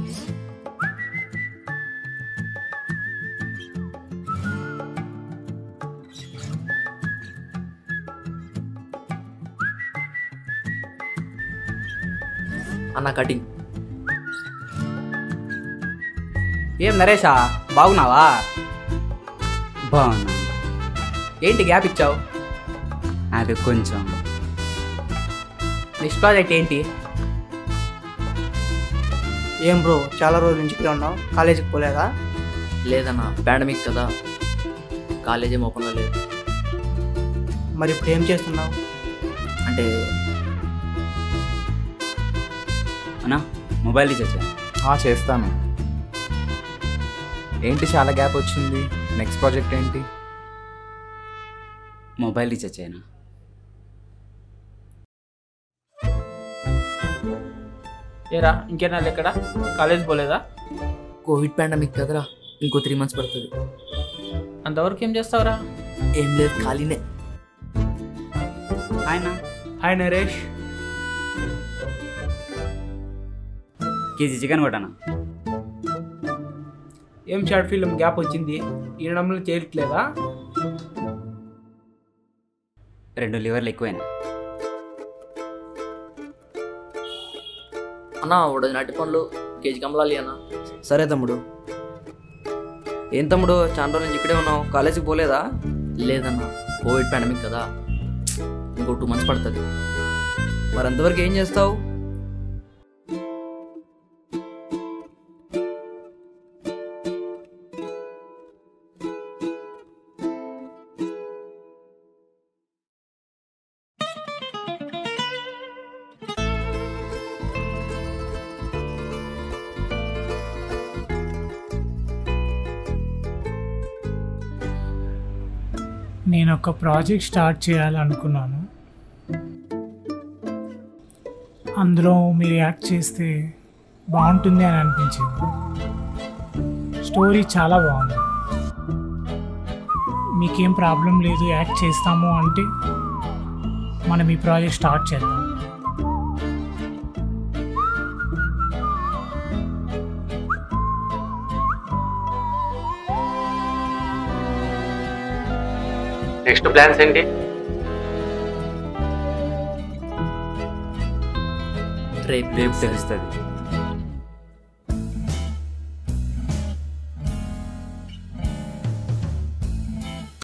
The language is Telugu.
అన్న కటింగ్ ఏం నరేషా బాగున్నావా బాగున్నా ఏంటి గ్యాప్ ఇచ్చావు అది కొంచెం నెక్స్ట్ ప్రాజెక్ట్ ఏంటి ఏం బ్రో చాలా రోజుల నుంచి ఇక్కడ ఉన్నావు కాలేజీకి పోలేదా లేదన్న పాండమిక్ కదా కాలేజ్ ఏం ఓపెన్లో లేదు మరి ఇప్పుడు ఏం చేస్తున్నావు అంటే అన్నా మొబైల్ తీసొచ్చా ఆ, చేస్తాను ఏంటి చాలా గ్యాప్ వచ్చింది నెక్స్ట్ ప్రాజెక్ట్ ఏంటి మొబైల్ తీసొచ్చాయనా ఏరా ఇంకేనా ఎక్కడ కాలేజ్ పోలేదా కోవిడ్ పాండమిక్ కదరా ఇంకో త్రీ మంత్స్ పడుతుంది అంతవరకు ఏం చేస్తావురా ఏం లేదు ఖాళీనే ఆయన హాయ్ నరేష్ కేజీ చికెన్ కొట్టానా ఏం షార్ట్ ఫిల్మ్ గ్యాప్ వచ్చింది ఈ నమ్మలు చేయట్లేదా రెండు లివర్లు ఎక్కువైనా అన్న ఉడది నాటి పండ్లు కేజీ కమలాలి అన్న సరే తమ్ముడు ఏం తమ్ముడు చాలా రోజుల నుంచి ఇక్కడే ఉన్నావు కాలేజీకి పోలేదా లేదన్న కోవిడ్ పాండమిక్ కదా ఇంకో టూ మంత్స్ పడుతుంది మరి అంతవరకు ఏం చేస్తావు నేను ఒక ప్రాజెక్ట్ స్టార్ట్ చేయాలనుకున్నాను అందులో మీరు యాక్ట్ చేస్తే బాగుంటుంది అని అనిపించింది స్టోరీ చాలా బాగుంది మీకేం ప్రాబ్లం లేదు యాక్ట్ చేస్తాము అంటే మనం ఈ ప్రాజెక్ట్ స్టార్ట్ చేద్దాం నెక్స్ట్ ప్లాన్స్ ఏంటి రేపు రేపు తెలుస్తుంది